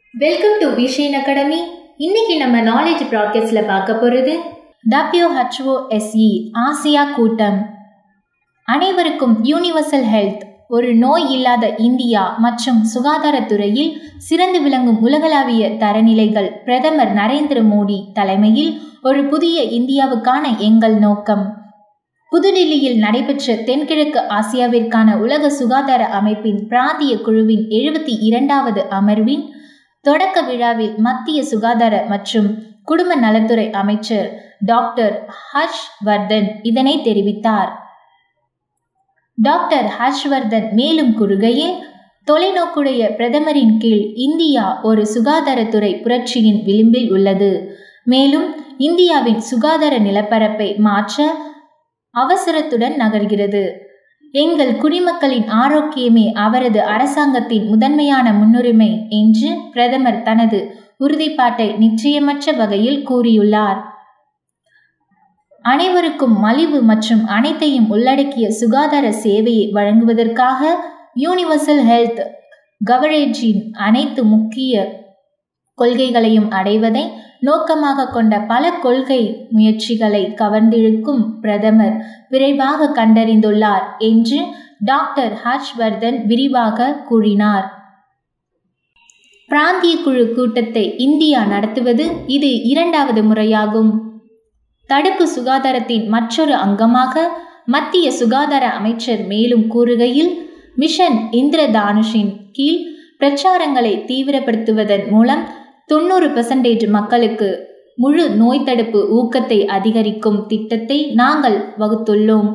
welcome to vision academy இன்னைக்கு நம்ம knowledge ப்ராட்காஸ்டில் பார்க்க போகிறது டபிள்யூஹெச்ஓஎஸ்இ ஆசியா கூட்டம் அனைவருக்கும் யூனிவர்சல் ஹெல்த் ஒரு நோய் இல்லாத இந்தியா மற்றும் சுகாதாரத்துறையில் சிறந்து விளங்கும் உலகளாவிய தரநிலைகள் பிரதமர் நரேந்திர மோடி தலைமையில் ஒரு புதிய இந்தியாவுக்கான எங்கள் நோக்கம் புதுடில்லியில் நடைபெற்ற தென்கிழக்கு ஆசியாவிற்கான உலக சுகாதார அமைப்பின் பிராந்திய குழுவின் எழுபத்தி இரண்டாவது அமர்வின் தொடக்க விழாவில் மத்திய சுகாதார மற்றும் குடும்ப நலத்துறை அமைச்சர் டாக்டர் ஹர்ஷ் வர்தன் இதனை தெரிவித்தார் டாக்டர் ஹர்ஷ்வர்தன் மேலும் கூறுகையில் தொலைநோக்குடைய பிரதமரின் கீழ் இந்தியா ஒரு சுகாதாரத்துறை புரட்சியின் விளிம்பில் உள்ளது மேலும் இந்தியாவின் சுகாதார நிலப்பரப்பை மாற்ற அவசரத்துடன் நகர்கிறது எங்கள் குடிமக்களின் ஆரோக்கியமே அவரது அரசாங்கத்தின் முதன்மையான முன்னுரிமை என்று பிரதமர் தனது உறுதிப்பாட்டை நிச்சயமற்ற வகையில் கூறியுள்ளார் அனைவருக்கும் மலிவு மற்றும் அனைத்தையும் உள்ளடக்கிய சுகாதார சேவையை வழங்குவதற்காக யூனிவர்சல் ஹெல்த் கவரேஜின் அனைத்து முக்கிய கொள்கைகளையும் அடைவதை நோக்கமாக கொண்ட பல கொள்கை முயற்சிகளை கவர்ந்திழுக்கும் பிரதமர் விரைவாக கண்டறிந்துள்ளார் என்று டாக்டர் ஹர்ஷ்வர்தன் விரிவாக கூறினார் பிராந்திய குழு கூட்டத்தை இந்தியா நடத்துவது இது இரண்டாவது முறையாகும் தடுப்பு சுகாதாரத்தின் மற்றொரு அங்கமாக மத்திய சுகாதார அமைச்சர் மேலும் கூறுகையில் மிஷன் இந்திரதானுஷின் கீழ் பிரச்சாரங்களை தீவிரப்படுத்துவதன் மூலம் தொண்ணூறு பெர்சன்டேஜ் மக்களுக்கு முழு நோய் தடுப்பு ஊக்கத்தை அதிகரிக்கும் திட்டத்தை நாங்கள் வகுத்துள்ளோம்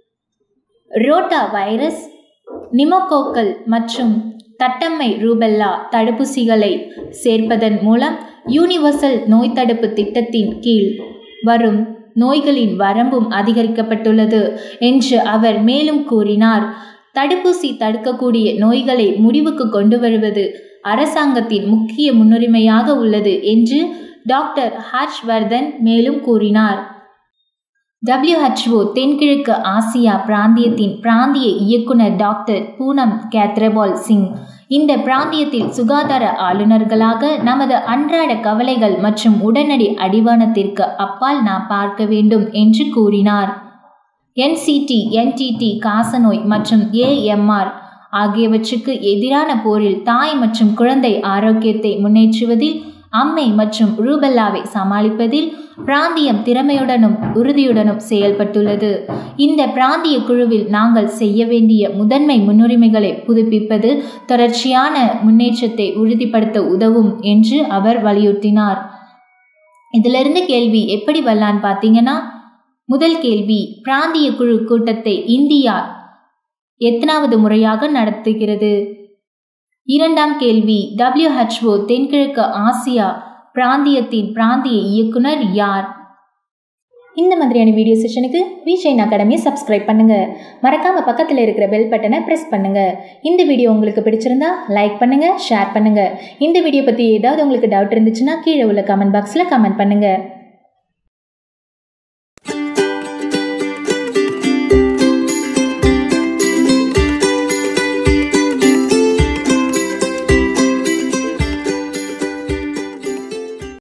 ரோட்டா வைரஸ் நிமோகோக்கல் மற்றும் தட்டம்மை ரூபெல்லா தடுப்பூசிகளை சேர்ப்பதன் மூலம் யூனிவர்சல் நோய் தடுப்பு திட்டத்தின் கீழ் வரும் நோய்களின் வரம்பும் அதிகரிக்கப்பட்டுள்ளது என்று அவர் மேலும் கூறினார் தடுப்பூசி தடுக்கக்கூடிய நோய்களை முடிவுக்கு கொண்டு வருவது அரசாங்கத்தின் முக்கிய முன்னுரிமையாக உள்ளது என்று டாக்டர் ஹர்ஷ்வர்தன் மேலும் கூறினார் டபிள்யூஹெச்ஓ தென்கிழக்கு ஆசியா பிராந்தியத்தின் பிராந்திய இயக்குனர் டாக்டர் பூனம் கேத்ரபால் சிங் இந்த பிராந்தியத்தில் சுகாதார ஆளுநர்களாக நமது அன்றாட கவலைகள் மற்றும் உடனடி அடிவானத்திற்கு அப்பால் நாம் பார்க்க வேண்டும் என்று கூறினார் என்சிடி என்டிடி காசநோய் மற்றும் ஏஎம்ஆர் ஆகியவற்றுக்கு எதிரான போரில் தாய் மற்றும் குழந்தை ஆரோக்கியத்தை முன்னேற்றுவதில் அம்மை மற்றும் ரூபெல்லாவை சமாளிப்பதில் பிராந்தியம் திறமையுடனும் உறுதியுடனும் செயல்பட்டுள்ளது இந்த பிராந்திய குழுவில் நாங்கள் செய்ய வேண்டிய முதன்மை முன்னுரிமைகளை புதுப்பிப்பது தொடர்ச்சியான முன்னேற்றத்தை உறுதிப்படுத்த உதவும் என்று அவர் வலியுறுத்தினார் இதிலிருந்து கேள்வி எப்படி வரலான்னு பார்த்தீங்கன்னா முதல் கேள்வி பிராந்திய குழு கூட்டத்தை இந்தியா எத்தனாவது முறையாக நடத்துகிறது இரண்டாம் கேள்வி டபிள்யூஹெச்ஓ தென்கிழக்கு ஆசியா பிராந்தியத்தின் பிராந்திய இயக்குனர் யார் இந்த மாதிரியான வீடியோ செஷனுக்கு விஷன் அகாடமியை சப்ஸ்கிரைப் பண்ணுங்க மறக்காம பக்கத்தில் இருக்கிற பெல் பட்டனை ப்ரெஸ் பண்ணுங்க இந்த வீடியோ உங்களுக்கு பிடிச்சிருந்தா லைக் பண்ணுங்க ஷேர் பண்ணுங்க இந்த வீடியோ பற்றி ஏதாவது உங்களுக்கு டவுட் இருந்துச்சுன்னா கீழே உள்ள கமெண்ட் பாக்ஸில் கமெண்ட் பண்ணுங்க